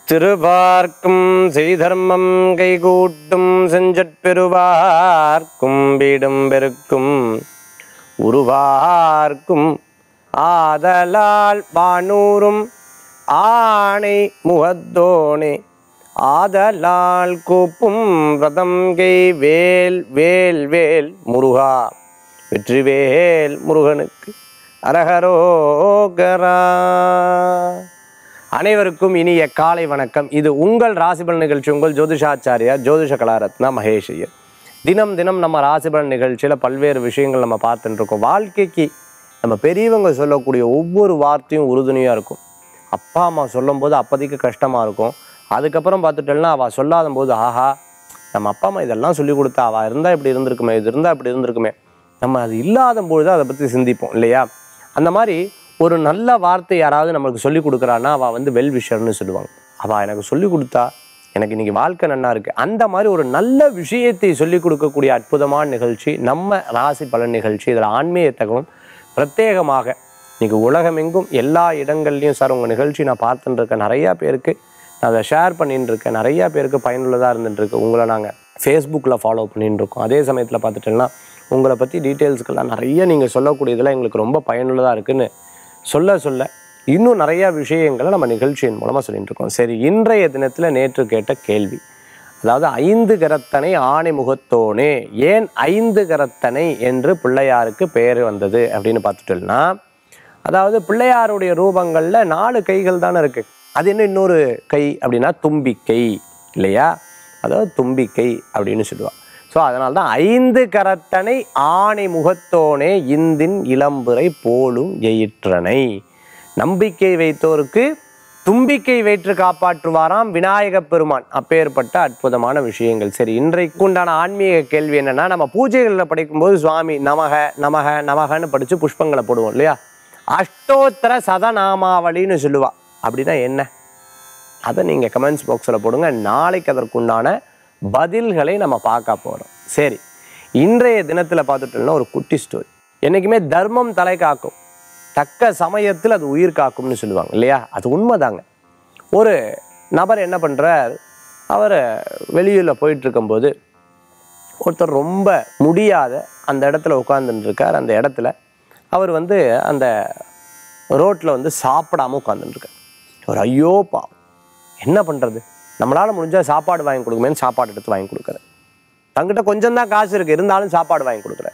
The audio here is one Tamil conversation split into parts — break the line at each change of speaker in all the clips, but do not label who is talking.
திருவார்க்கும் செய்தர்மம் கைகூட்டும் செஞ்சற்பெருவார்க்கும் வீடும் பெருக்கும் உருவார்க்கும் ஆதலால் வானூரும் ஆணை முகத்தோனே ஆதலால் கூப்பும் விரதம் கை வேல் வேல் வேல் முருகா வெற்றிவேல் முருகனுக்கு அரகரோகரா அனைவருக்கும் இனிய காலை வணக்கம் இது உங்கள் ராசிபலன் நிகழ்ச்சி உங்கள் ஜோதிஷாச்சாரியா ஜோதிஷ கலாரத்னா மகேஷ் ஐயர் தினம் தினம் நம்ம ராசிபலன் நிகழ்ச்சியில் பல்வேறு விஷயங்கள் நம்ம பார்த்துட்டு இருக்கோம் வாழ்க்கைக்கு நம்ம பெரியவங்க சொல்லக்கூடிய ஒவ்வொரு வார்த்தையும் உறுதுணையாக இருக்கும் அப்பா அம்மா சொல்லும்போது அப்போதைக்கு கஷ்டமாக இருக்கும் அதுக்கப்புறம் பார்த்துட்டோம்னா அவள் சொல்லாத போது ஆஹா நம்ம அப்பா அம்மா இதெல்லாம் சொல்லி கொடுத்தா அவள் இருந்தால் இப்படி இருந்திருக்குமே இது இருந்தால் இப்படி இருந்திருக்குமே நம்ம அது இல்லாத பொழுது அதை பற்றி சிந்திப்போம் இல்லையா அந்த மாதிரி ஒரு நல்ல வார்த்தை யாராவது நம்மளுக்கு சொல்லி கொடுக்குறான்னா அவள் வந்து வெல் விஷர்னு சொல்லுவாங்க அவள் எனக்கு சொல்லி கொடுத்தா எனக்கு இன்னைக்கு வாழ்க்கை நன்னா இருக்கு அந்த மாதிரி ஒரு நல்ல விஷயத்தை சொல்லி கொடுக்கக்கூடிய அற்புதமான நிகழ்ச்சி நம்ம ராசி பலன் நிகழ்ச்சி இதில் ஆன்மீக தகவல் பிரத்யேகமாக இன்னைக்கு உலகமெங்கும் எல்லா இடங்கள்லையும் சார் உங்கள் நிகழ்ச்சி நான் பார்த்துட்டு இருக்கேன் நிறையா பேருக்கு நான் அதை ஷேர் பண்ணிட்டு இருக்கேன் நிறையா பேருக்கு பயனுள்ளதாக இருந்துட்டு இருக்கு உங்களை நாங்கள் ஃபேஸ்புக்கில் ஃபாலோ பண்ணிட்டு இருக்கோம் அதே சமயத்தில் பார்த்துட்டோம்னா உங்களை பற்றி டீட்டெயில்ஸ்க்கெல்லாம் நிறைய நீங்கள் சொல்லக்கூடியதெல்லாம் எங்களுக்கு ரொம்ப பயனுள்ளதாக இருக்குன்னு சொல்ல சொல்ல இன்னும் நிறைய விஷயங்களை நம்ம நிகழ்ச்சியின் மூலமாக சொல்லிட்டு இருக்கோம் சரி இன்றைய தினத்தில் நேற்று கேட்ட கேள்வி அதாவது ஐந்து கரத்தனை ஆணை முகத்தோனே ஏன் ஐந்து கரத்தனை என்று பிள்ளையாருக்கு பெயர் வந்தது அப்படின்னு பார்த்துட்டோம்னா அதாவது பிள்ளையாருடைய ரூபங்களில் நாலு கைகள் தானே இருக்கு அது என்ன இன்னொரு கை அப்படின்னா தும்பிக்கை இல்லையா அதாவது தும்பிக்கை அப்படின்னு சொல்லுவா ஸோ அதனால தான் ஐந்து கரத்தனை ஆணை முகத்தோனே இந்தின் இளம்புரை போலும் எயிற்றனை நம்பிக்கை வைத்தோருக்கு தும்பிக்கை வைத்து காப்பாற்றுவாராம் விநாயகப் பெருமான் அப்பேற்பட்ட அற்புதமான விஷயங்கள் சரி இன்றைக்கு உண்டான ஆன்மீக கேள்வி என்னன்னா நம்ம பூஜைகளில் படிக்கும்போது சுவாமி நமக நமக நமகன்னு படித்து புஷ்பங்களை போடுவோம் இல்லையா அஷ்டோத்தர சதநாமாவளின்னு சொல்லுவா அப்படின்னா என்ன அதை நீங்கள் கமெண்ட்ஸ் பாக்ஸில் போடுங்க நாளைக்கு அதற்குண்டான பதில்களை நம்ம பார்க்க போகிறோம் சரி இன்றைய தினத்தில் பார்த்துட்டோம்னா ஒரு குட்டி ஸ்டோரி என்றைக்குமே தர்மம் தலை காக்கும் தக்க சமயத்தில் அது உயிர் காக்கும்னு சொல்லுவாங்க இல்லையா அது உண்மைதாங்க ஒரு நபர் என்ன பண்ணுறார் அவர் வெளியூரில் போயிட்டு இருக்கும்போது ஒருத்தர் ரொம்ப முடியாத அந்த இடத்துல உட்காந்துட்டு இருக்கார் அந்த இடத்துல அவர் வந்து அந்த ரோட்டில் வந்து சாப்பிடாம உட்காந்துட்டு இருக்கார் அவர் ஐயோ பாவம் என்ன பண்ணுறது நம்மளால் முடிஞ்சால் சாப்பாடு வாங்கி கொடுக்குமேன்னு சாப்பாடு எடுத்து வாங்கி கொடுக்குறாரு தங்கிட்ட கொஞ்சம் தான் காசு இருக்குது இருந்தாலும் சாப்பாடு வாங்கி கொடுக்குறாரு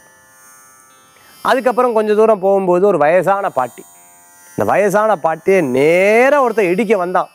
அதுக்கப்புறம் கொஞ்சம் தூரம் போகும்போது ஒரு வயசான பாட்டி இந்த வயசான பாட்டியை நேராக ஒருத்தன் இடிக்க வந்தான்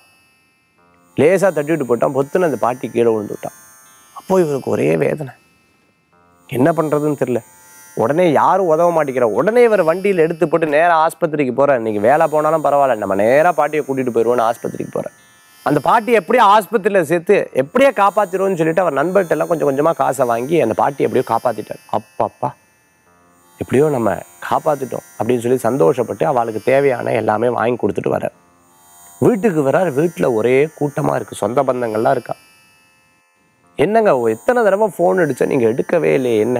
லேசாக தட்டிவிட்டு போட்டான் பொத்துன்னு அந்த பாட்டி கீழே விழுந்து விட்டான் அப்போ இவருக்கு ஒரே வேதனை என்ன பண்ணுறதுன்னு தெரியல உடனே யாரும் உதவ மாட்டேங்கிறா உடனே இவர் வண்டியில் எடுத்து போட்டு நேராக ஆஸ்பத்திரிக்கு போகிறார் இன்னைக்கு வேலை போனாலும் பரவாயில்ல நம்ம நேராக பாட்டியை கூட்டிகிட்டு போயிடுவோன்னு ஆஸ்பத்திரிக்கு போகிறார் அந்த பாட்டி எப்படியோ ஆஸ்பத்திரியில் சேர்த்து எப்படியே காப்பாற்றிடுவோன்னு சொல்லிட்டு அவர் நண்பர்கிட்ட எல்லாம் கொஞ்சம் கொஞ்சமாக காசை வாங்கி அந்த பாட்டி எப்படியோ காப்பாற்றிட்டார் அப்பப்பா எப்படியோ நம்ம காப்பாற்றிட்டோம் அப்படின்னு சொல்லி சந்தோஷப்பட்டு அவளுக்கு தேவையான எல்லாமே வாங்கி கொடுத்துட்டு வரார் வீட்டுக்கு வரார் வீட்டில் ஒரே கூட்டமாக இருக்குது சொந்த பந்தங்கள்லாம் இருக்கா என்னங்க ஓ, எத்தனை தடவை ஃபோன் அடித்தா நீங்கள் எடுக்கவே இல்லையே என்ன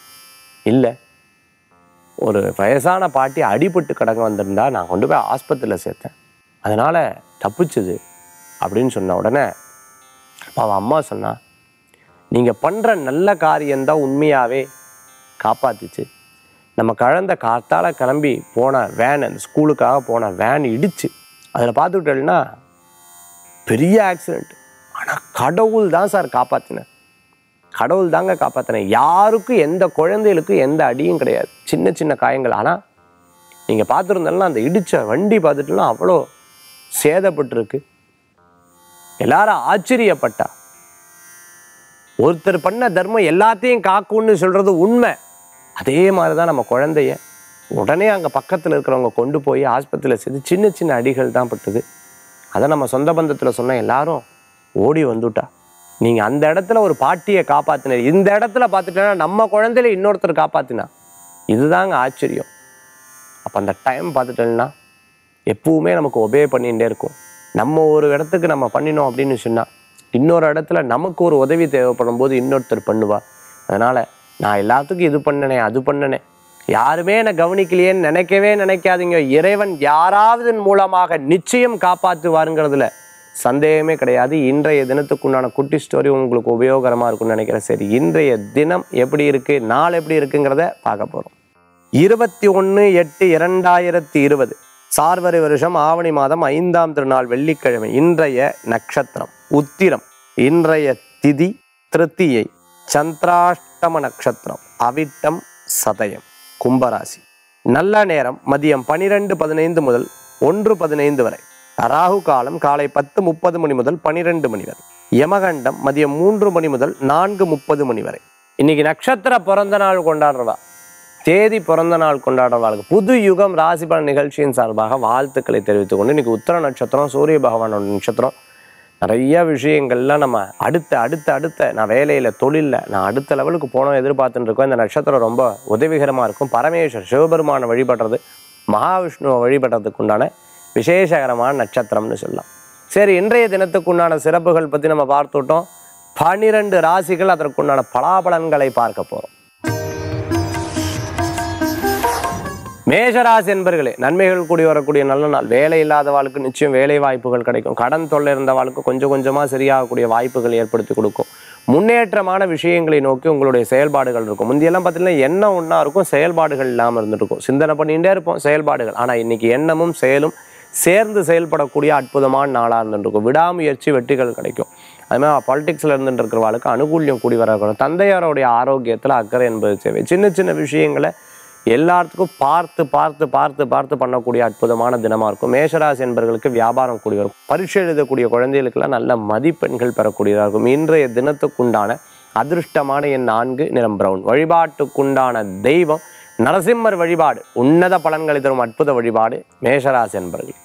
இல்லை ஒரு வயசான பாட்டி அடிபட்டு கடங்க வந்திருந்தா நான் கொண்டு போய் ஆஸ்பத்திரியில் சேர்த்தேன் அதனால் தப்பிச்சுது அப்படின்னு சொன்ன உடனே அப்ப அவன் அம்மா சொன்னா நீங்கள் பண்ணுற நல்ல காரியம்தான் உண்மையாகவே காப்பாத்துச்சு நம்ம கழந்த காத்தால கிளம்பி போன வேன் அந்த ஸ்கூலுக்காக போன வேன் இடிச்சு அதில் பார்த்துக்கிட்டோம்னா பெரிய ஆக்சிடெண்ட் ஆனால் கடவுள் தான் சார் காப்பாற்றினார் கடவுள் தாங்க காப்பாற்றினேன் யாருக்கும் எந்த குழந்தைகளுக்கும் எந்த அடியும் கிடையாது சின்ன சின்ன காயங்கள் ஆனால் நீங்கள் பார்த்துருந்தாலும் அந்த இடித்த வண்டி பார்த்துட்டுனா அவ்வளோ சேதப்பட்டிருக்கு எல்லாரும் ஆச்சரியப்பட்டா ஒருத்தர் பண்ண தர்மம் எல்லாத்தையும் காக்கும்னு சொல்கிறது உண்மை அதே மாதிரி தான் நம்ம குழந்தைய உடனே அங்கே பக்கத்தில் இருக்கிறவங்க கொண்டு போய் ஆஸ்பத்திரியில் சேர்த்து சின்ன சின்ன அடிகள் தான் பட்டுது அதை நம்ம சொந்த பந்தத்தில் சொன்னால் எல்லாரும் ஓடி வந்துட்டா நீங்கள் அந்த இடத்துல ஒரு பாட்டியை காப்பாற்றினார் இந்த இடத்துல பார்த்துட்டேன்னா நம்ம குழந்தையில இன்னொருத்தர் காப்பாற்றினா இதுதாங்க ஆச்சரியம் அப்போ அந்த டைம் பார்த்துட்டேன்னா எப்பவுமே நமக்கு ஒபே பண்ணிகிட்டே இருக்கும் நம்ம ஒரு இடத்துக்கு நம்ம பண்ணினோம் அப்படின்னு சொன்னால் இன்னொரு இடத்துல நமக்கு ஒரு உதவி தேவைப்படும் போது இன்னொருத்தர் பண்ணுவா அதனால் நான் எல்லாத்துக்கும் இது பண்ணனே அது பண்ணனே யாருமே என்னை கவனிக்கலையேன்னு நினைக்கவே நினைக்காதீங்க இறைவன் யாராவதன் மூலமாக நிச்சயம் காப்பாற்றுவாருங்கிறதுல சந்தேகமே கிடையாது இன்றைய தினத்துக்குண்டான குட்டி ஸ்டோரி உங்களுக்கு உபயோகரமாக இருக்கும்னு நினைக்கிறேன் சரி இன்றைய தினம் எப்படி இருக்குது நாள் எப்படி இருக்குங்கிறத பார்க்க போகிறோம் இருபத்தி ஒன்று எட்டு இரண்டாயிரத்தி இருபது சார்வரி வருஷம் ஆவணி மாதம் ஐந்தாம் திருநாள் வெள்ளிக்கிழமை இன்றைய நட்சத்திரம் உத்திரம் இன்றைய திதி திருத்தியை சந்திராஷ்டம நட்சத்திரம் அவிட்டம் சதயம் கும்பராசி நல்ல நேரம் மதியம் பனிரெண்டு பதினைந்து முதல் ஒன்று பதினைந்து வரை ராகு காலம் காலை பத்து முப்பது மணி முதல் பனிரெண்டு மணி வரை யமகண்டம் மதியம் மூன்று மணி முதல் நான்கு முப்பது மணி வரை இன்னைக்கு நட்சத்திர பிறந்த நாள் கொண்டாடுறவா தேதி பிறந்த நாள் கொண்டாடுறவாளுக்கு புது யுகம் ராசி பலன் நிகழ்ச்சியின் சார்பாக வாழ்த்துக்களை தெரிவித்துக் கொண்டு இன்னைக்கு உத்தர நட்சத்திரம் சூரிய பகவானோட நட்சத்திரம் நிறைய விஷயங்கள்லாம் நம்ம அடுத்த அடுத்த அடுத்த நான் வேலையில் தொழிலில் நான் அடுத்த லெவலுக்கு போனோம் எதிர்பார்த்துட்டு இருக்கோம் இந்த நட்சத்திரம் ரொம்ப உதவிகரமாக இருக்கும் பரமேஸ்வர் சிவபெருமானை வழிபடுறது மகாவிஷ்ணுவை வழிபடுறதுக்கு உண்டான விசேஷகரமான நட்சத்திரம்னு சொல்லலாம் சரி இன்றைய தினத்துக்குண்டான சிறப்புகள் பற்றி நம்ம பார்த்துட்டோம் பன்னிரண்டு ராசிகள் அதற்குண்டான பலாபலன்களை பார்க்க போகிறோம் மேஷராசி என்பர்களே நன்மைகள் கூடி வரக்கூடிய நல்ல நாள் வேலை இல்லாதவாளுக்கு நிச்சயம் வேலை வாய்ப்புகள் கிடைக்கும் கடன் தொல்லை இருந்தவாளுக்கு கொஞ்சம் கொஞ்சமாக சரியாகக்கூடிய வாய்ப்புகள் ஏற்படுத்தி கொடுக்கும் முன்னேற்றமான விஷயங்களை நோக்கி உங்களுடைய செயல்பாடுகள் இருக்கும் முந்தியெல்லாம் பார்த்தீங்கன்னா எண்ணம் ஒன்றா இருக்கும் செயல்பாடுகள் இல்லாமல் இருந்துருக்கும் சிந்தனை பண்ணிகிட்டே இருப்போம் செயல்பாடுகள் ஆனால் இன்னைக்கு எண்ணமும் செயலும் சேர்ந்து செயல்படக்கூடிய அற்புதமான நாளாக இருந்துருக்கும் விடாமுயற்சி வெற்றிகள் கிடைக்கும் அது மாதிரி பாலிடிக்ஸில் இருந்துட்டு இருக்கிறவாளுக்கு அனுகூல்யம் கூடி வரக்கூடும் தந்தையாரோடைய ஆரோக்கியத்தில் அக்கறை என்பது தேவை சின்ன சின்ன விஷயங்களை எல்லாத்துக்கும் பார்த்து பார்த்து பார்த்து பார்த்து பண்ணக்கூடிய அற்புதமான தினமாக இருக்கும் மேஷராசி என்பவர்களுக்கு வியாபாரம் கூடி வரும் பரீட்சை எழுதக்கூடிய குழந்தைகளுக்கெல்லாம் நல்ல மதிப்பெண்கள் பெறக்கூடியதாக இருக்கும் இன்றைய தினத்துக்குண்டான அதிர்ஷ்டமான எண் நான்கு நிறம் பிரவுன் வழிபாட்டுக்குண்டான தெய்வம் நரசிம்மர் வழிபாடு உன்னத பலன்களை தரும் அற்புத வழிபாடு மேஷராசி என்பர்கள்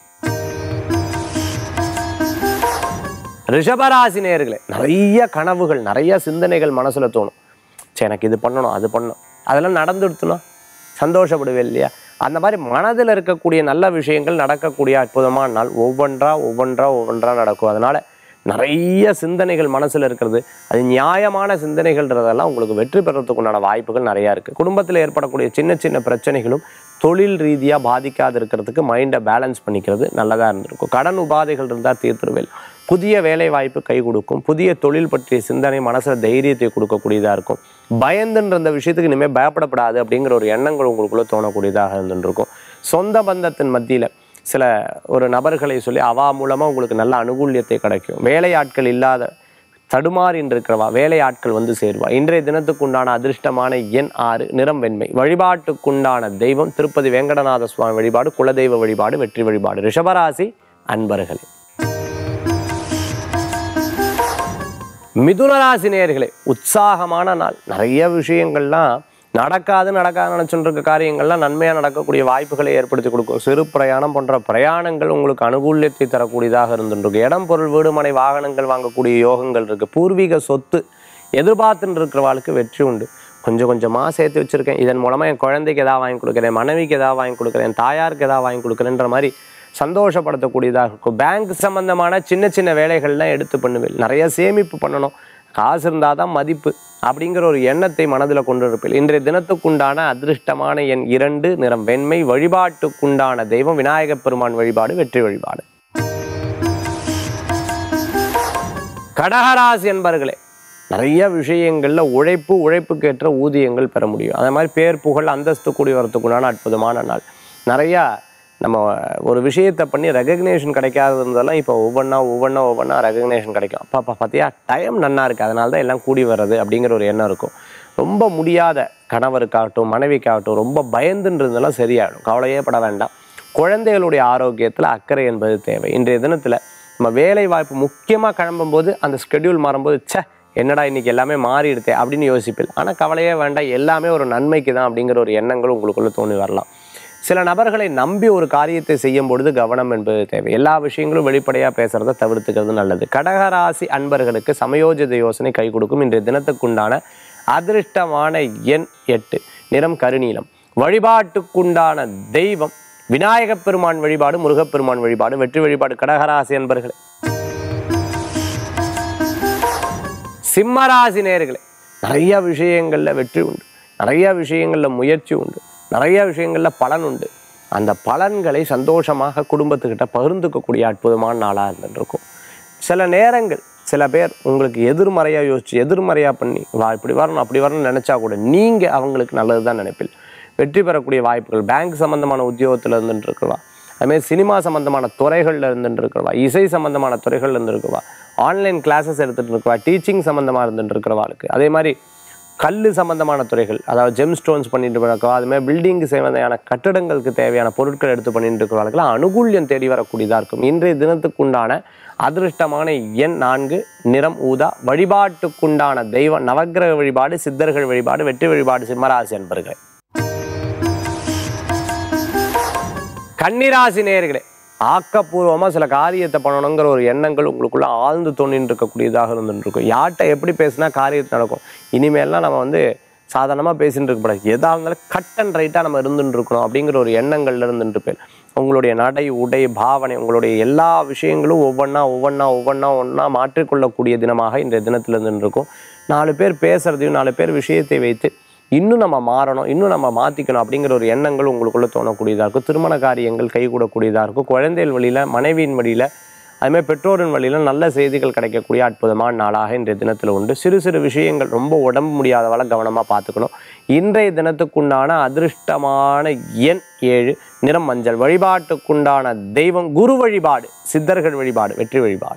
ரிஷபராசி நேர்களே நிறைய கனவுகள் நிறைய சிந்தனைகள் மனசுல தோணும் சரி எனக்கு இது பண்ணணும் அது பண்ணணும் அதெல்லாம் நடந்துடுத்துனா சந்தோஷப்படுவேன் இல்லையா அந்த மாதிரி மனதில் இருக்கக்கூடிய நல்ல விஷயங்கள் நடக்கக்கூடிய அற்புதமான நாள் ஒவ்வொன்றா ஒவ்வொன்றா ஒவ்வொன்றா நடக்கும் அதனால நிறைய சிந்தனைகள் மனசில் இருக்கிறது அது நியாயமான சிந்தனைகள்ன்றதெல்லாம் உங்களுக்கு வெற்றி பெறத்துக்குண்டான வாய்ப்புகள் நிறையா இருக்குது குடும்பத்தில் ஏற்படக்கூடிய சின்ன சின்ன பிரச்சனைகளும் தொழில் ரீதியாக பாதிக்காது இருக்கிறதுக்கு மைண்டை பேலன்ஸ் பண்ணிக்கிறது நல்லதாக இருந்திருக்கும் கடன் உபாதைகள் இருந்தால் தீர்த்துருவேல் புதிய வேலை வாய்ப்பு கை கொடுக்கும் புதிய தொழில் பற்றிய சிந்தனை மனசில் தைரியத்தை கொடுக்கக்கூடியதாக இருக்கும் பயந்துன்ற அந்த விஷயத்துக்கு இனிமேல் பயப்படப்படாது அப்படிங்கிற ஒரு எண்ணங்கள் உங்களுக்குள்ளே தோணக்கூடியதாக இருந்துருக்கும் சொந்த பந்தத்தின் மத்தியில் சில ஒரு நபர்களை சொல்லி அவா மூலமாக உங்களுக்கு நல்ல அனுகூல்யத்தை கிடைக்கும் வேலையாட்கள் இல்லாத தடுமாறின்னு இருக்கிறவா வேலையாட்கள் வந்து சேருவா இன்றைய தினத்துக்குண்டான அதிர்ஷ்டமான எண் ஆறு நிறம் வெண்மை வழிபாட்டுக்குண்டான தெய்வம் திருப்பதி வேங்கடநாத சுவாமி வழிபாடு குலதெய்வ வழிபாடு வெற்றி வழிபாடு ரிஷபராசி அன்பர்களே மிதுனராசி நேயர்களே உற்சாகமான நாள் நிறைய விஷயங்கள்லாம் நடக்காது நடக்காது நினச்சிட்டு இருக்க காரியங்கள்லாம் நன்மையாக நடக்கக்கூடிய வாய்ப்புகளை ஏற்படுத்தி கொடுக்கும் சிறு பிரயாணம் போன்ற பிரயாணங்கள் உங்களுக்கு அனுகூல்யத்தை தரக்கூடியதாக இருந்துருக்கு இடம் பொருள் வீடு மனை வாகனங்கள் வாங்கக்கூடிய யோகங்கள் இருக்குது பூர்வீக சொத்து எதிர்பார்த்துட்டு இருக்கிறவாளுக்கு வெற்றி உண்டு கொஞ்சம் கொஞ்சமாக சேர்த்து வச்சுருக்கேன் இதன் மூலமாக என் குழந்தைக்கு எதாவது வாங்கி கொடுக்குறேன் மனைவிக்கு எதாவது வாங்கி கொடுக்குறேன் என் தாயாருக்கு எதாவது வாங்கி கொடுக்குறேன்ற மாதிரி சந்தோஷப்படுத்தக்கூடியதாக இருக்கும் பேங்க் சம்பந்தமான சின்ன சின்ன வேலைகள்லாம் எடுத்து பண்ணுவேன் நிறைய சேமிப்பு பண்ணணும் காசு இருந்தால் தான் மதிப்பு அப்படிங்கிற ஒரு எண்ணத்தை மனதில் கொண்டு இருப்பேன் இன்றைய தினத்துக்குண்டான அதிர்ஷ்டமான எண் இரண்டு நிறம் வெண்மை வழிபாட்டுக்குண்டான தெய்வம் விநாயகப் பெருமான் வழிபாடு வெற்றி வழிபாடு கடகராசி என்பர்களே நிறைய விஷயங்களில் உழைப்பு உழைப்புக்கேற்ற ஊதியங்கள் பெற முடியும் அதே மாதிரி பேர் புகழ் அந்தஸ்து கூடி வரத்துக்குண்டான அற்புதமான நாள் நிறையா நம்ம ஒரு விஷயத்தை பண்ணி ரெகக்னேஷன் கிடைக்காது இருந்ததெல்லாம் இப்போ ஒவ்வொன்றா ஒவ்வொன்றா ஒவ்வொன்றா ரெகக்னேஷன் கிடைக்கும் அப்பா அப்பா பார்த்தியா டைம் நன்னா இருக்குது அதனால தான் எல்லாம் கூடி வர்றது அப்படிங்கிற ஒரு எண்ணம் இருக்கும் ரொம்ப முடியாத கணவருக்காகட்டும் மனைவிக்காகட்டும் ரொம்ப பயந்துன்னு இருந்தெல்லாம் சரியாயிடும் கவலையே பட வேண்டாம் குழந்தைகளுடைய ஆரோக்கியத்தில் அக்கறை என்பது தேவை இன்றைய தினத்தில் நம்ம வேலை வாய்ப்பு முக்கியமாக கிளம்பும்போது அந்த ஸ்கெடியூல் மாறும்போது ச்சே என்னடா இன்னைக்கு எல்லாமே மாறிடுதே அப்படின்னு யோசிப்பேன் ஆனால் கவலையே வேண்டாம் எல்லாமே ஒரு நன்மைக்கு தான் அப்படிங்கிற ஒரு எண்ணங்கள் உங்களுக்குள்ளே தோணி வரலாம் சில நபர்களை நம்பி ஒரு காரியத்தை செய்யும் பொழுது கவனம் என்பது தேவை எல்லா விஷயங்களும் வெளிப்படையாக பேசுறதை தவிர்த்துக்கிறது நல்லது கடகராசி அன்பர்களுக்கு சமயோஜித யோசனை கை கொடுக்கும் இன்றைய தினத்துக்குண்டான அதிர்ஷ்டமான எண் எட்டு நிறம் கருநீலம் வழிபாட்டுக்குண்டான தெய்வம் விநாயகப் பெருமான் வழிபாடு முருகப்பெருமான் வழிபாடு வெற்றி வழிபாடு கடகராசி அன்பர்களே சிம்மராசி நேர்களே நிறைய விஷயங்களில் வெற்றி உண்டு நிறைய விஷயங்களில் முயற்சி உண்டு நிறைய விஷயங்களில் பலன் உண்டு அந்த பலன்களை சந்தோஷமாக குடும்பத்துக்கிட்ட பகிர்ந்துக்கக்கூடிய அற்புதமான நாளாக இருந்துருக்கும் சில நேரங்கள் சில பேர் உங்களுக்கு எதிர்மறையாக யோசிச்சு எதிர்மறையாக பண்ணி வா இப்படி வரணும் அப்படி வரணும்னு நினச்சா கூட நீங்கள் அவங்களுக்கு நல்லது தான் நினைப்பீங்க வெற்றி பெறக்கூடிய வாய்ப்புகள் பேங்க் சம்மந்தமான உத்தியோகத்தில் இருந்துட்டு இருக்கிறவா அதுமாதிரி சினிமா சம்மந்தமான துறைகளில் இருந்துட்டு இருக்கிறவா இசை சம்மந்தமான துறைகளில் இருந்து இருக்கிறவா ஆன்லைன் கிளாஸஸ் எடுத்துகிட்டு இருக்கிறவா டீச்சிங் சம்மந்தமாக இருந்துட்டு இருக்கிறவாளுக்கு அதே மாதிரி கல் சம்பந்தமான துறைகள் அதாவது ஜெம் ஸ்டோன்ஸ் பண்ணிட்டு இருக்கவா அது மாதிரி பில்டிங்கு தேவையான கட்டடங்களுக்கு தேவையான பொருட்கள் எடுத்து பண்ணிட்டு இருக்கிறவர்களுக்கு அனுகூல்யம் தேடி வரக்கூடியதாக இருக்கும் இன்றைய தினத்துக்குண்டான அதிர்ஷ்டமான எண் நான்கு நிறம் ஊதா வழிபாட்டுக்குண்டான தெய்வம் நவக்கிரக வழிபாடு சித்தர்கள் வழிபாடு வெற்றி வழிபாடு சிம்மராசி என்பர்கள் கன்னிராசி நேயர்களே ஆக்கப்பூர்வமாக சில காரியத்தை பண்ணணுங்கிற ஒரு எண்ணங்கள் உங்களுக்குள்ள ஆழ்ந்து தோணின்னு இருக்கக்கூடியதாக இருந்துட்டு இருக்கும் யார்கிட்ட எப்படி பேசினா காரியத்தை நடக்கும் இனிமேல்லாம் நம்ம வந்து சாதாரணமாக பேசிட்டு இருக்கக்கூடாது எதாக இருந்தாலும் கட் அண்ட் ரைட்டாக நம்ம இருந்துட்டு இருக்கணும் அப்படிங்கிற ஒரு எண்ணங்கள்ல இருந்துட்டு இருப்பேன் உங்களுடைய நடை உடை பாவனை உங்களுடைய எல்லா விஷயங்களும் ஒவ்வொன்றா ஒவ்வொன்றா ஒவ்வொன்றா ஒன்றா மாற்றிக்கொள்ளக்கூடிய தினமாக இன்றைய தினத்தில் இருந்துட்டு இருக்கும் நாலு பேர் பேசுறதையும் நாலு பேர் விஷயத்தை வைத்து இன்னும் நம்ம மாறணும் இன்னும் நம்ம மாற்றிக்கணும் அப்படிங்கிற ஒரு எண்ணங்கள் உங்களுக்குள்ளே தோணக்கூடியதாக இருக்கும் திருமண காரியங்கள் கைகூடக்கூடியதாக இருக்கும் குழந்தைகள் வழியில் மனைவியின் வழியில் அதுமாதிரி பெற்றோரின் வழியில் நல்ல செய்திகள் கிடைக்கக்கூடிய அற்புதமான நாளாக இன்றைய தினத்தில் உண்டு சிறு சிறு விஷயங்கள் ரொம்ப உடம்பு முடியாதவளை கவனமாக பார்த்துக்கணும் இன்றைய தினத்துக்குண்டான அதிர்ஷ்டமான எண் ஏழு நிறம் மஞ்சள் வழிபாட்டுக்குண்டான தெய்வம் குரு வழிபாடு சித்தர்கள் வழிபாடு வெற்றி வழிபாடு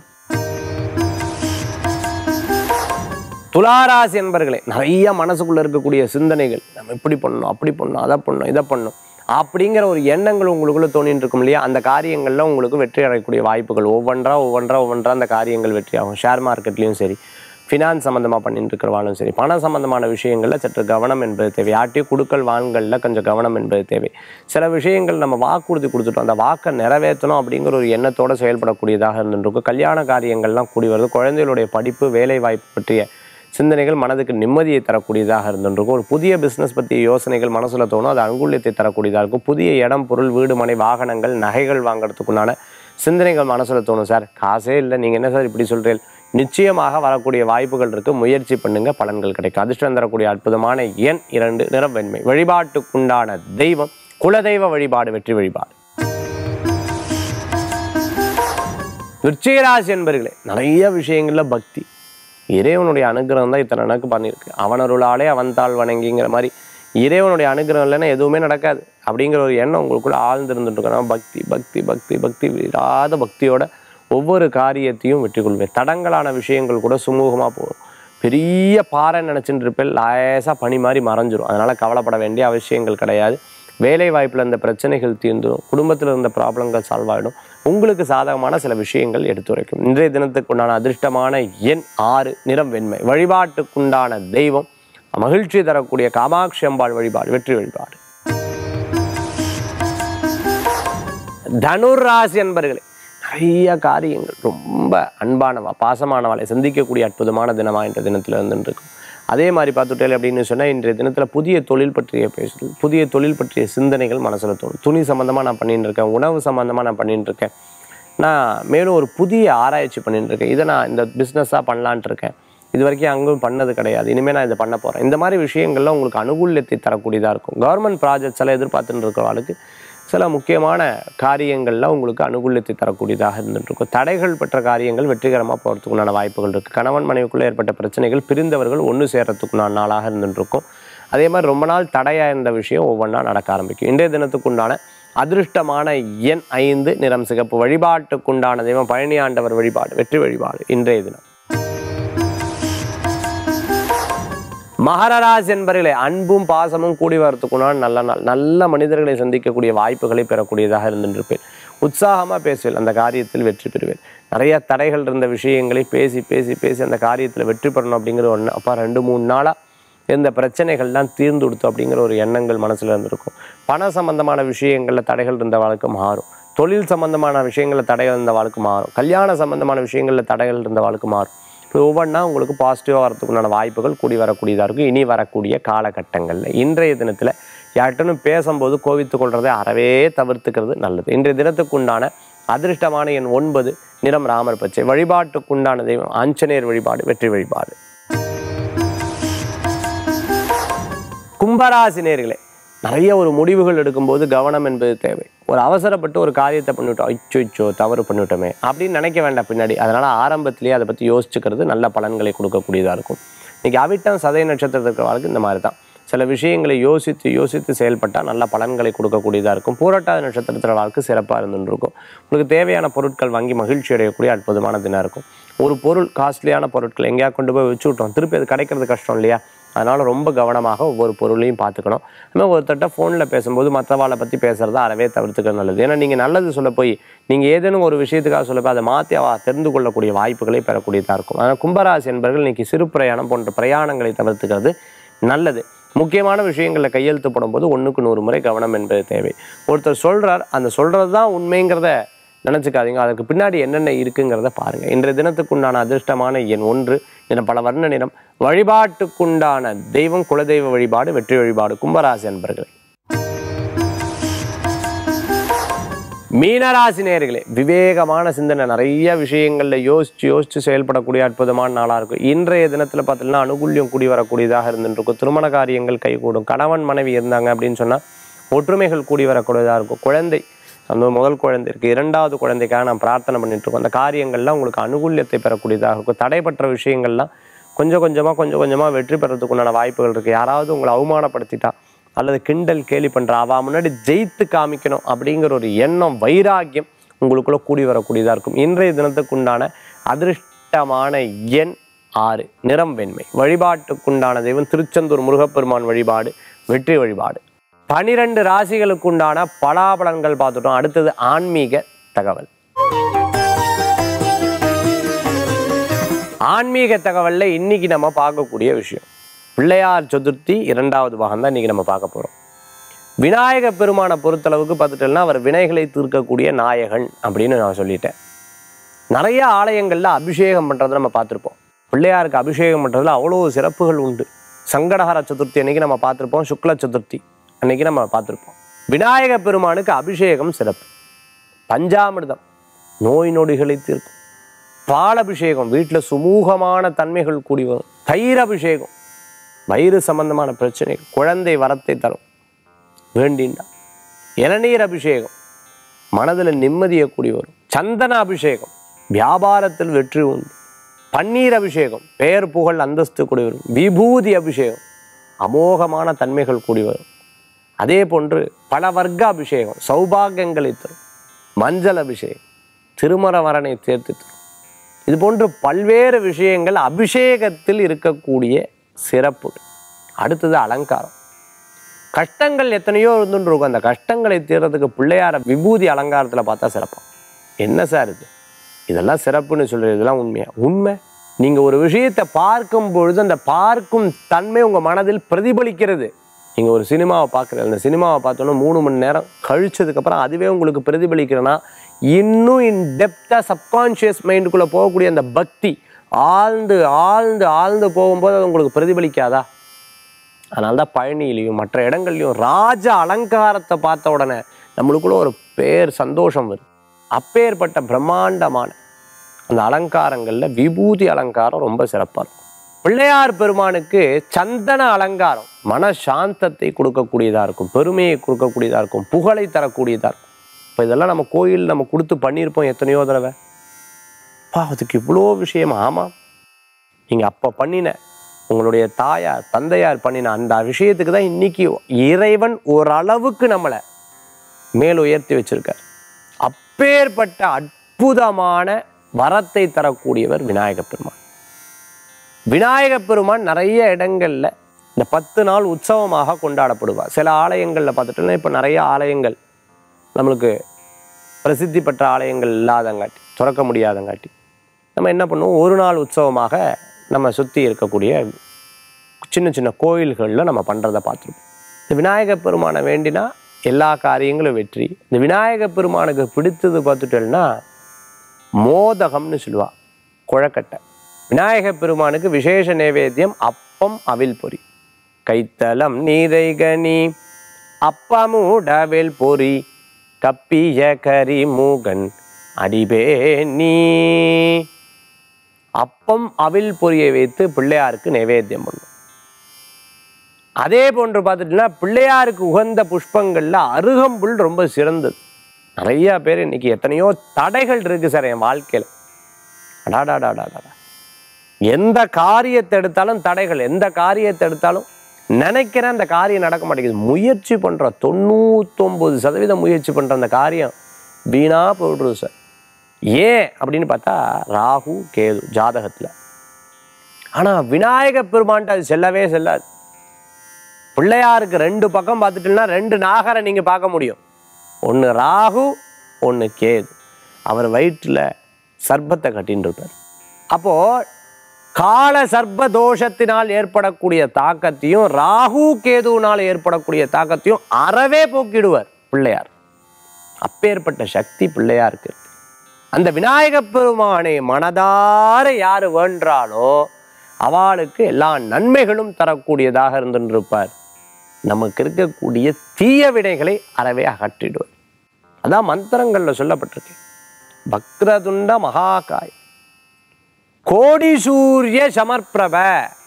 துளாராசி என்பர்களே நிறைய மனசுக்குள்ள இருக்கக்கூடிய சிந்தனைகள் நம்ம இப்படி பண்ணணும் அப்படி பண்ணணும் அதை பண்ணணும் இதை பண்ணணும் அப்படிங்கிற ஒரு எண்ணங்கள் உங்களுக்குள்ள தோணிட்டு இருக்கும் இல்லையா அந்த காரியங்களில் உங்களுக்கு வெற்றி அடையக்கூடிய வாய்ப்புகள் ஒவ்வொன்றா ஒவ்வொன்றா ஒவ்வொன்றா அந்த காரியங்கள் வெற்றி ஆகும் ஷேர் மார்க்கெட்லேயும் சரி ஃபினான்ஸ் சம்மந்தமாக பண்ணிட்டு இருக்கிறவாலும் சரி பண சம்மந்தமான விஷயங்களில் சற்று கவனம் என்பது தேவை யார்ட்டையும் கொடுக்கல் வாங்கலில் கொஞ்சம் கவனம் என்பது தேவை சில விஷயங்கள் நம்ம வாக்குறுதி கொடுத்துட்டோம் அந்த வாக்கை நிறைவேற்றணும் அப்படிங்கிற ஒரு எண்ணத்தோடு செயல்படக்கூடியதாக இருந்துருக்கும் கல்யாண காரியங்கள்லாம் கூடி வருது குழந்தைகளுடைய படிப்பு வேலை வாய்ப்பு பற்றிய சிந்தனைகள் மனதுக்கு நிம்மதியை தரக்கூடியதாக இருந்துருக்கும் ஒரு புதிய பிஸ்னஸ் பற்றிய யோசனைகள் மனசில் தோணும் அது அங்குல்யத்தை தரக்கூடியதாக இருக்கும் புதிய இடம் பொருள் வீடு மனை வாகனங்கள் நகைகள் வாங்குறதுக்குண்டான சிந்தனைகள் மனசில் தோணும் சார் காசே இல்லை நீங்கள் என்ன சார் இப்படி சொல்கிறீர்கள் நிச்சயமாக வரக்கூடிய வாய்ப்புகள் இருக்குது முயற்சி பண்ணுங்க பலன்கள் கிடைக்கும் அதிர்ஷ்டம் தரக்கூடிய அற்புதமான எண் இரண்டு நிறம் வெண்மை வழிபாட்டுக்குண்டான தெய்வம் குலதெய்வ வழிபாடு வெற்றி வழிபாடு விருச்சிகராசி என்பர்களே நிறைய விஷயங்கள்ல பக்தி இறைவனுடைய அனுகிரகம் தான் இத்தனை எனக்கு பண்ணியிருக்கு அவனருளாலே அவன் தாள் வணங்கிங்கிற மாதிரி இறைவனுடைய அனுகிரகம் இல்லைன்னா எதுவுமே நடக்காது அப்படிங்கிற ஒரு எண்ணம் உங்களுக்குள்ள ஆழ்ந்திருந்துட்டு இருக்கணும் பக்தி பக்தி பக்தி பக்தி விடாத பக்தியோட ஒவ்வொரு காரியத்தையும் வெற்றி கொள்வேன் தடங்கலான விஷயங்கள் கூட சுமூகமாக போகும் பெரிய பாறை நினச்சிட்டு இருப்பேன் லேசாக பனி மாதிரி மறைஞ்சிரும் அதனால் கவலைப்பட வேண்டிய அவசியங்கள் கிடையாது வேலை வாய்ப்பில் இருந்த பிரச்சனைகள் தீர்ந்துடும் குடும்பத்தில் இருந்த ப்ராப்ளங்கள் சால்வ் ஆகிடும் உங்களுக்கு சாதகமான சில விஷயங்கள் எடுத்துரைக்கும் இன்றைய தினத்துக்குண்டான அதிர்ஷ்டமான எண் ஆறு நிறம் வெண்மை வழிபாட்டுக்குண்டான தெய்வம் மகிழ்ச்சி தரக்கூடிய காமாட்சி அம்பாள் வழிபாடு வெற்றி வழிபாடு தனுர் ராசி அன்பர்களே நிறைய காரியங்கள் ரொம்ப அன்பானவா பாசமானவாளை சந்திக்கக்கூடிய அற்புதமான தினமாக இன்றைய தினத்தில் இருந்துட்டு இருக்கும் அதே மாதிரி பார்த்துட்டேன் அப்படின்னு சொன்னால் இன்றைய தினத்தில் புதிய தொழில் பற்றிய பேசுதல் புதிய தொழில் பற்றிய சிந்தனைகள் மனசில் தோணும் துணி சம்மந்தமாக நான் பண்ணிட்டு இருக்கேன் உணவு சம்மந்தமாக நான் பண்ணிட்டு இருக்கேன் நான் மேலும் ஒரு புதிய ஆராய்ச்சி பண்ணிட்டு இருக்கேன் இதை நான் இந்த பிஸ்னஸாக பண்ணலான்ட்டு இருக்கேன் இது வரைக்கும் அங்கும் பண்ணது கிடையாது இனிமேல் நான் இதை பண்ண போகிறேன் இந்த மாதிரி விஷயங்கள்லாம் உங்களுக்கு அனுகூல்யத்தை தரக்கூடியதாக இருக்கும் கவர்மெண்ட் ப்ராஜெக்ட்ஸ் எல்லாம் எதிர்பார்த்துட்டு இருக்கிறவங்களுக்கு சில முக்கியமான காரியங்கள்லாம் உங்களுக்கு அனுகூல்யத்தை தரக்கூடியதாக இருந்துட்டு இருக்கும் தடைகள் பெற்ற காரியங்கள் வெற்றிகரமாக போகிறதுக்குண்டான வாய்ப்புகள் இருக்குது கணவன் மனைவிக்குள்ளே ஏற்பட்ட பிரச்சனைகள் பிரிந்தவர்கள் ஒன்று சேர்றதுக்குண்டான நாளாக இருந்துட்டு இருக்கும் அதே மாதிரி ரொம்ப நாள் தடையாக இருந்த விஷயம் ஒவ்வொன்றா நடக்க ஆரம்பிக்கும் இன்றைய தினத்துக்குண்டான அதிர்ஷ்டமான எண் ஐந்து நிறம் சிகப்பு வழிபாட்டுக்குண்டான தெய்வம் பழனி ஆண்டவர் வழிபாடு வெற்றி வழிபாடு இன்றைய தினம் மகரராஜ் என்பவர்களே அன்பும் பாசமும் கூடி வரத்துக்குண்டான நல்ல நாள் நல்ல மனிதர்களை சந்திக்கக்கூடிய வாய்ப்புகளை பெறக்கூடியதாக இருந்துருப்பேன் உற்சாகமாக பேசுவேன் அந்த காரியத்தில் வெற்றி பெறுவேன் நிறைய தடைகள் இருந்த விஷயங்களை பேசி பேசி பேசி அந்த காரியத்தில் வெற்றி பெறணும் அப்படிங்கிற ஒன்று அப்போ ரெண்டு மூணு நாளாக இருந்த பிரச்சனைகள்லாம் தீர்ந்து கொடுத்தோம் அப்படிங்கிற ஒரு எண்ணங்கள் மனசில் இருந்திருக்கும் பண சம்பந்தமான விஷயங்களில் தடைகள் இருந்த வாழ்க்கை மாறும் தொழில் சம்பந்தமான விஷயங்களில் தடைகள் இருந்த வாழ்க்கை மாறும் கல்யாண சம்பந்தமான விஷயங்களில் தடைகள் இருந்த வாழ்க்கை மாறும் இப்போ ஒவ்வொன்றா உங்களுக்கு பாசிட்டிவாக வரதுக்குண்டான வாய்ப்புகள் கூடி வரக்கூடியதாக இருக்கும் இனி வரக்கூடிய காலகட்டங்களில் இன்றைய தினத்தில் யார்கிட்டனும் பேசும்போது கோவித்து கொள்றதை அறவே தவிர்த்துக்கிறது நல்லது இன்றைய தினத்துக்குண்டான அதிர்ஷ்டமான எண் ஒன்பது நிறம் ராமர் பச்சை வழிபாட்டுக்குண்டான தெய்வம் ஆஞ்சநேயர் வழிபாடு வெற்றி வழிபாடு கும்பராசி நேர்களே நிறைய ஒரு முடிவுகள் எடுக்கும்போது கவனம் என்பது தேவை ஒரு அவசரப்பட்டு ஒரு காரியத்தை பண்ணிவிட்டோம் அச்சோ இச்சோ தவறு பண்ணிவிட்டோமே அப்படின்னு நினைக்க வேண்டாம் பின்னாடி அதனால் ஆரம்பத்திலேயே அதை பற்றி யோசிச்சுக்கிறது நல்ல பலன்களை கொடுக்கக்கூடியதாக இருக்கும் இன்றைக்கி அவிட்டம் சதய நட்சத்திரத்தில் இருக்கிறவர்களுக்கு இந்த மாதிரி தான் சில விஷயங்களை யோசித்து யோசித்து செயல்பட்டால் நல்ல பலன்களை கொடுக்கக்கூடியதாக இருக்கும் பூரட்டாத நட்சத்திரத்தில் வாழ்க்கை சிறப்பாக இருந்துன்னு இருக்கும் உங்களுக்கு தேவையான பொருட்கள் வாங்கி மகிழ்ச்சி அடையக்கூடிய அற்புதமான தினம் இருக்கும் ஒரு பொருள் காஸ்ட்லியான பொருட்கள் எங்கேயா கொண்டு போய் வச்சு விட்டோம் திருப்பி அது கிடைக்கிறது கஷ்டம் இல்லையா அதனால் ரொம்ப கவனமாக ஒவ்வொரு பொருளையும் பார்த்துக்கணும் அதுமாதிரி ஒருத்தட்ட ஃபோனில் பேசும்போது மற்றவாளை பற்றி பேசுகிறத அறவே தவிர்த்துக்கிறது நல்லது ஏன்னா நீங்கள் நல்லது சொல்ல போய் நீங்கள் ஏதேனும் ஒரு விஷயத்துக்காக சொல்ல போய் அதை மாற்றி அவ தெரிந்து கொள்ளக்கூடிய வாய்ப்புகளை பெறக்கூடியதாக இருக்கும் அதனால் கும்பராசி என்பவர்கள் இன்னைக்கு சிறு பிரயாணம் போன்ற பிரயாணங்களை தவிர்த்துக்கிறது நல்லது முக்கியமான விஷயங்களில் கையெழுத்து போடும்போது ஒன்றுக்கு நூறு முறை கவனம் என்பது தேவை ஒருத்தர் சொல்கிறார் அந்த சொல்கிறது தான் உண்மைங்கிறத நினச்சிக்காதீங்க அதுக்கு பின்னாடி என்னென்ன இருக்குங்கிறத பாருங்கள் இன்றைய தினத்துக்குண்டான அதிர்ஷ்டமான எண் ஒன்று தினம் பல வர்ண நிறம் வழிபாட்டுக்குண்டான தெய்வம் குலதெய்வ வழிபாடு வெற்றி வழிபாடு கும்பராசி அன்பர்களே மீனராசி நேர்களே விவேகமான சிந்தனை நிறைய விஷயங்களில் யோசித்து யோசித்து செயல்படக்கூடிய அற்புதமான நாளாக இருக்கும் இன்றைய தினத்தில் பார்த்தீங்கன்னா அனுகூல்யம் கூடி வரக்கூடியதாக இருந்துருக்கும் திருமண காரியங்கள் கைகூடும் கணவன் மனைவி இருந்தாங்க அப்படின்னு சொன்னால் ஒற்றுமைகள் கூடி வரக்கூடியதாக இருக்கும் குழந்தை அந்த முதல் குழந்தை இருக்குது இரண்டாவது குழந்தைக்காக நான் பிரார்த்தனை பண்ணிட்டு இருக்கோம் அந்த காரியங்கள்லாம் உங்களுக்கு அனுகூல்யத்தை பெறக்கூடியதாக இருக்கும் தடைப்பட்ட விஷயங்கள்லாம் கொஞ்சம் கொஞ்சமாக கொஞ்சம் கொஞ்சமாக வெற்றி பெறதுக்கு உண்டான வாய்ப்புகள் இருக்குது யாராவது உங்களை அவமானப்படுத்திட்டா அல்லது கிண்டல் கேலி பண்ணுற அவ முன்னாடி ஜெயித்து காமிக்கணும் அப்படிங்கிற ஒரு எண்ணம் வைராக்கியம் உங்களுக்குள்ள கூடி வரக்கூடியதாக இருக்கும் இன்றைய தினத்துக்குண்டான அதிர்ஷ்டமான எண் ஆறு நிறம் வெண்மை வழிபாட்டுக்குண்டான தெய்வம் திருச்செந்தூர் முருகப்பெருமான் வழிபாடு வெற்றி வழிபாடு பனிரெண்டு ராசிகளுக்குண்டான பலாபலன்கள் பார்த்துட்டோம் அடுத்தது ஆன்மீக தகவல் ஆன்மீக தகவல்ல இன்னைக்கு நம்ம பார்க்கக்கூடிய விஷயம் பிள்ளையார் சதுர்த்தி இரண்டாவது பாகம் தான் இன்னைக்கு நம்ம பார்க்க போறோம் விநாயக பெருமானை பொறுத்தளவுக்கு பார்த்துட்டோம்னா அவர் வினைகளை தீர்க்கக்கூடிய நாயகன் அப்படின்னு நான் சொல்லிட்டேன் நிறைய ஆலயங்களில் அபிஷேகம் பண்ணுறதை நம்ம பார்த்துருப்போம் பிள்ளையாருக்கு அபிஷேகம் பண்ணுறதுல அவ்வளோ சிறப்புகள் உண்டு சங்கடஹர சதுர்த்தி அன்னைக்கு நம்ம பார்த்துருப்போம் சுக்ல சதுர்த்தி அன்னைக்கு நம்ம பார்த்துருப்போம் விநாயக பெருமானுக்கு அபிஷேகம் சிறப்பு பஞ்சாமிர்தம் நோய் நொடிகளை தீர்க்கும் பால் அபிஷேகம் வீட்டில் சுமூகமான தன்மைகள் கூடி வரும் தயிர் அபிஷேகம் வயிறு சம்பந்தமான பிரச்சனை குழந்தை வரத்தை தரும் வேண்டிண்டா இளநீர் அபிஷேகம் மனதில் நிம்மதியை கூடி வரும் சந்தன அபிஷேகம் வியாபாரத்தில் வெற்றி உண்டு பன்னீர் அபிஷேகம் பெயர் புகழ் அந்தஸ்து கூடி வரும் விபூதி அபிஷேகம் அமோகமான தன்மைகள் கூடி வரும் அதே போன்று பல வர்க்க அபிஷேகம் சௌபாகியங்களை தரும் மஞ்சள் அபிஷேகம் திருமண வரனை தேர்த்து தரும் இது போன்று பல்வேறு விஷயங்கள் அபிஷேகத்தில் இருக்கக்கூடிய சிறப்பு அடுத்தது அலங்காரம் கஷ்டங்கள் எத்தனையோ இருந்துன்னு இருக்கும் அந்த கஷ்டங்களை தீர்றதுக்கு பிள்ளையார விபூதி அலங்காரத்தில் பார்த்தா சிறப்பாக என்ன சார் இது இதெல்லாம் சிறப்புன்னு சொல்கிறது இதெல்லாம் உண்மையா உண்மை நீங்கள் ஒரு விஷயத்தை பார்க்கும் பொழுது அந்த பார்க்கும் தன்மை உங்கள் மனதில் பிரதிபலிக்கிறது நீங்கள் ஒரு சினிமாவை பார்க்குறது அந்த சினிமாவை பார்த்தோன்னா மூணு மணி நேரம் கழிச்சதுக்கப்புறம் அதுவே உங்களுக்கு பிரதிபலிக்கிறேன்னா இன்னும் இன் டெப்த்தாக சப்கான்ஷியஸ் மைண்டுக்குள்ளே போகக்கூடிய அந்த பக்தி ஆழ்ந்து ஆழ்ந்து ஆழ்ந்து போகும்போது அது உங்களுக்கு பிரதிபலிக்காதா அதனால தான் பழனியிலையும் மற்ற இடங்கள்லையும் ராஜ அலங்காரத்தை பார்த்த உடனே நம்மளுக்குள்ள ஒரு பேர் சந்தோஷம் வரும் அப்பேற்பட்ட பிரம்மாண்டமான அந்த அலங்காரங்களில் விபூதி அலங்காரம் ரொம்ப சிறப்பாக இருக்கும் பிள்ளையார் பெருமானுக்கு சந்தன அலங்காரம் மன சாந்தத்தை கொடுக்கக்கூடியதாக இருக்கும் பெருமையை கொடுக்கக்கூடியதாக இருக்கும் புகழை தரக்கூடியதாக இருக்கும் இப்போ இதெல்லாம் நம்ம கோயில் நம்ம கொடுத்து பண்ணியிருப்போம் எத்தனையோ தடவை பா அதுக்கு இவ்வளோ விஷயம் ஆமாம் நீங்கள் அப்போ பண்ணின உங்களுடைய தாயார் தந்தையார் பண்ணின அந்த விஷயத்துக்கு தான் இன்னைக்கு இறைவன் ஓரளவுக்கு நம்மளை மேல் உயர்த்தி வச்சிருக்கார் அப்பேற்பட்ட அற்புதமான வரத்தை தரக்கூடியவர் விநாயகப் பெருமான் விநாயகப் பெருமான் நிறைய இடங்கள்ல இந்த பத்து நாள் உற்சவமாக கொண்டாடப்படுவார் சில ஆலயங்களில் பார்த்துட்டோம்னா இப்போ நிறைய ஆலயங்கள் நம்மளுக்கு பிரசித்தி பெற்ற ஆலயங்கள் இல்லாதங்காட்டி திறக்க முடியாதங்காட்டி நம்ம என்ன பண்ணுவோம் ஒரு நாள் உற்சவமாக நம்ம சுற்றி இருக்கக்கூடிய சின்ன சின்ன கோயில்களில் நம்ம பண்ணுறதை பார்த்துருப்போம் இந்த விநாயகப் பெருமானை வேண்டினா எல்லா காரியங்களும் வெற்றி இந்த விநாயகப் பெருமானுக்கு பிடித்தது பார்த்துட்டோம்னா மோதகம்னு சொல்லுவா குழக்கட்டை விநாயகப் பெருமானுக்கு விசேஷ நைவேத்தியம் அப்பம் அவில் பொரி கைத்தலம் நீரைகனி அப்பமுடவில் பொரி கப்பிய கரி மூகன் அடிபே நீ அப்பம் அவில் பொரியை வைத்து பிள்ளையாருக்கு நைவேத்தியம் பண்ணும் அதே போன்று பார்த்துட்டீங்கன்னா பிள்ளையாருக்கு உகந்த புஷ்பங்களில் அருகம்புல் ரொம்ப சிறந்தது நிறைய பேர் இன்னைக்கு எத்தனையோ தடைகள் இருக்கு சார் என் வாழ்க்கையில் அடாடாடாடாடா எந்த காரியத்தை எடுத்தாலும் தடைகள் எந்த காரியத்தை எடுத்தாலும் நினைக்கிறேன் அந்த காரியம் நடக்க மாட்டேங்குது முயற்சி பண்ற தொண்ணூத்தொம்பது சதவீதம் முயற்சி பண்ற அந்த காரியம் வீணா போயிடுறது சார் ஏன் அப்படின்னு பார்த்தா ராகு கேது ஜாதகத்துல ஆனா விநாயக பெருமான்ட்டு அது செல்லவே செல்லாது பிள்ளையாருக்கு ரெண்டு பக்கம் பார்த்துட்டீங்கன்னா ரெண்டு நாகரை நீங்க பார்க்க முடியும் ஒன்று ராகு ஒன்று கேது அவர் வயிற்றில் சர்ப்பத்தை கட்டின்னு இருப்பார் அப்போ கால சர்ப்ப தோஷத்தினால் ஏற்படக்கூடிய தாக்கத்தையும் ராகு கேதுவினால் ஏற்படக்கூடிய தாக்கத்தையும் அறவே போக்கிடுவார் பிள்ளையார் அப்பேற்பட்ட சக்தி பிள்ளையாருக்கு இருக்கு அந்த விநாயகப் பெருமானை மனதார யார் வேண்டாலோ அவளுக்கு எல்லா நன்மைகளும் தரக்கூடியதாக இருந்திருப்பார் நமக்கு இருக்கக்கூடிய தீய வினைகளை அறவே அகற்றிடுவார் அதான் மந்திரங்கள்ல சொல்லப்பட்டிருக்கு பக்ரதுண்ட மகாகாய் கோடி சூரிய சமர்ப்பிரப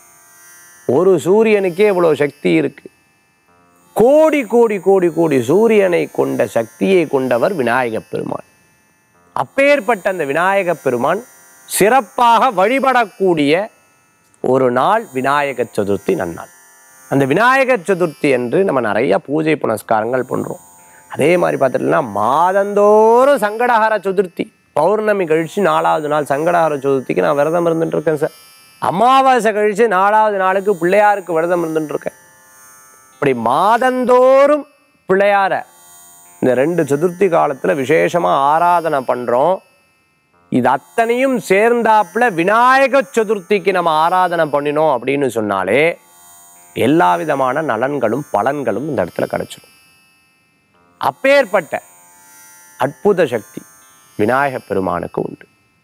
ஒரு சூரியனுக்கே இவ்வளோ சக்தி இருக்கு கோடி கோடி கோடி கோடி சூரியனை கொண்ட சக்தியை கொண்டவர் விநாயகப் பெருமான் அப்பேற்பட்ட அந்த விநாயகப் பெருமான் சிறப்பாக வழிபடக்கூடிய ஒரு நாள் விநாயக சதுர்த்தி நன்னாள் அந்த விநாயக சதுர்த்தி என்று நம்ம நிறைய பூஜை புனஸ்காரங்கள் பண்றோம் அதே மாதிரி பார்த்துட்டோம்னா மாதந்தோறும் சங்கடஹர சதுர்த்தி பௌர்ணமி கழிச்சு நாலாவது நாள் சங்கடஹர சதுர்த்திக்கு நான் விரதம் இருந்துட்டு இருக்கேன் சார் அமாவாசை கழிச்சு நாலாவது நாளுக்கு பிள்ளையாருக்கு விரதம் இருந்துட்டு இருக்கேன் இப்படி மாதந்தோறும் பிள்ளையார இந்த ரெண்டு சதுர்த்தி காலத்துல விசேஷமா ஆராதனை பண்றோம் இது அத்தனையும் சேர்ந்தாப்புல விநாயக சதுர்த்திக்கு நம்ம ஆராதனை பண்ணினோம் அப்படின்னு சொன்னாலே எல்லா விதமான நலன்களும் பலன்களும் இந்த இடத்துல கிடைச்சிடும் அப்பேற்பட்ட அற்புத சக்தி விநாயக பெருமானுக்கு உண்டு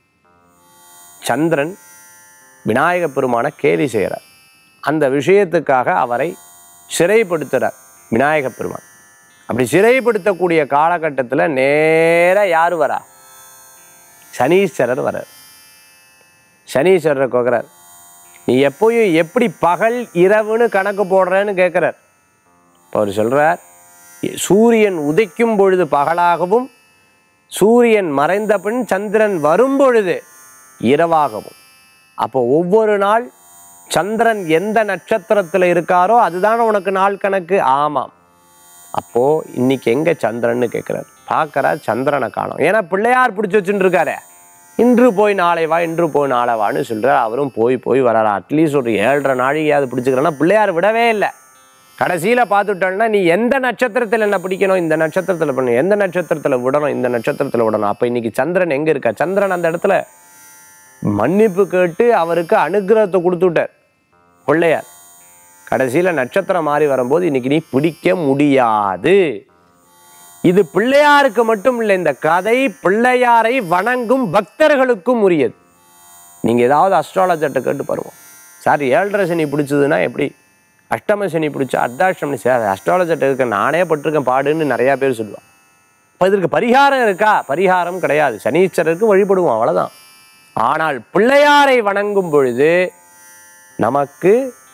சந்திரன் விநாயக பெருமானை கேலி செய்கிறார் அந்த விஷயத்துக்காக அவரை சிறைப்படுத்துகிறார் விநாயக பெருமான் அப்படி சிறைப்படுத்தக்கூடிய காலகட்டத்தில் நேரா யார் வரா சனீஸ்வரர் வரார் சனீஸ்வரர் கேட்குறார் நீ எப்போயும் எப்படி பகல் இரவுன்னு கணக்கு போடுறேன்னு கேட்குறார் இப்போ அவர் சொல்கிறார் சூரியன் உதைக்கும் பொழுது பகலாகவும் சூரியன் மறைந்த பின் சந்திரன் வரும் பொழுது இரவாகவும் அப்போ ஒவ்வொரு நாள் சந்திரன் எந்த நட்சத்திரத்தில் இருக்காரோ அதுதானே உனக்கு நாள் கணக்கு ஆமாம் அப்போ இன்னைக்கு எங்க சந்திரன்னு கேட்கிறார் பார்க்கறார் சந்திரனை காணோம் ஏன்னா பிள்ளையார் பிடிச்சி வச்சுட்டு இருக்காரே இன்று போய் நாளை வா இன்று போய் நாளை வான்னு சொல்றார் அவரும் போய் போய் வராரு அட்லீஸ்ட் ஒரு ஏழரை நாழிகையாவது பிடிச்சிக்கிறேன்னா பிள்ளையார் விடவே இல்லை கடைசியில பார்த்துட்டோம்னா நீ எந்த நட்சத்திரத்தில் என்ன பிடிக்கணும் இந்த நட்சத்திரத்தில் பண்ணணும் எந்த நட்சத்திரத்தில் விடணும் இந்த நட்சத்திரத்தில் விடணும் அப்போ இன்னைக்கு சந்திரன் எங்க இருக்கா சந்திரன் அந்த இடத்துல மன்னிப்பு கேட்டு அவருக்கு அனுகிரகத்தை கொடுத்துட்டார் பிள்ளையார் கடைசியில நட்சத்திரம் மாறி வரும்போது இன்னைக்கு நீ பிடிக்க முடியாது இது பிள்ளையாருக்கு மட்டும் இல்லை இந்த கதை பிள்ளையாரை வணங்கும் பக்தர்களுக்கும் உரியது நீங்க ஏதாவது அஸ்ட்ராலஜர்கிட்ட கேட்டு பாருவோம் சார் ஏழரை சனி பிடிச்சதுன்னா எப்படி அஷ்டம சனி பிடிச்சா அர்த்தாஷ்டமி சார் அஸ்ட்ராலஜர்கிட்ட இருக்க நானே பட்டிருக்கேன் பாடுன்னு நிறைய பேர் சொல்லுவான் இப்போ இதற்கு பரிகாரம் இருக்கா பரிகாரம் கிடையாது சனீஸ்வரருக்கு வழிபடுவோம் அவ்வளவுதான் ஆனால் பிள்ளையாரை வணங்கும் பொழுது நமக்கு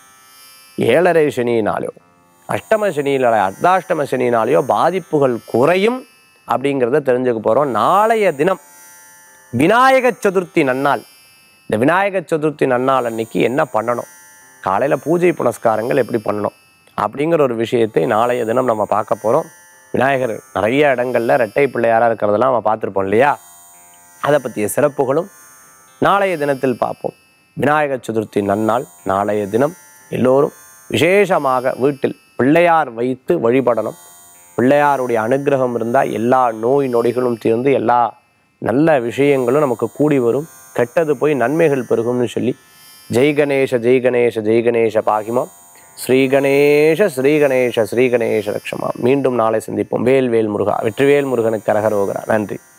ஏழரை சனியினாலோ அஷ்டம சனியினால அர்த்தாஷ்டம சனியினாலேயோ பாதிப்புகள் குறையும் அப்படிங்கிறத தெரிஞ்சுக்க போகிறோம் நாளைய தினம் விநாயக சதுர்த்தி நன்னாள் இந்த விநாயக சதுர்த்தி நன்னாள் அன்னைக்கு என்ன பண்ணணும் காலையில் பூஜை புனஸ்காரங்கள் எப்படி பண்ணணும் அப்படிங்கிற ஒரு விஷயத்தை நாளைய தினம் நம்ம பார்க்க போகிறோம் விநாயகர் நிறைய இடங்கள்ல ரெட்டை பிள்ளையாராக இருக்கிறதெல்லாம் நம்ம பார்த்துருப்போம் இல்லையா அதை பற்றிய சிறப்புகளும் நாளைய தினத்தில் பார்ப்போம் விநாயக சதுர்த்தி நன்னாள் நாளைய தினம் எல்லோரும் விசேஷமாக வீட்டில் பிள்ளையார் வைத்து வழிபடணும் பிள்ளையாருடைய அனுகிரகம் இருந்தால் எல்லா நோய் நொடிகளும் தீர்ந்து எல்லா நல்ல விஷயங்களும் நமக்கு கூடி வரும் கெட்டது போய் நன்மைகள் பெருகும்னு சொல்லி ஜெய் கணேஷ ஜெய் கணேஷ ஜெய் கணேஷ பாகிமாம் ஸ்ரீ கணேஷ ஸ்ரீ கணேஷ ஸ்ரீ கணேஷ லட்சமா மீண்டும் நாளை சந்திப்போம் வேல் வேல் முருகா வெற்றிவேல் முருகனுக்கு கரகரோகரா நன்றி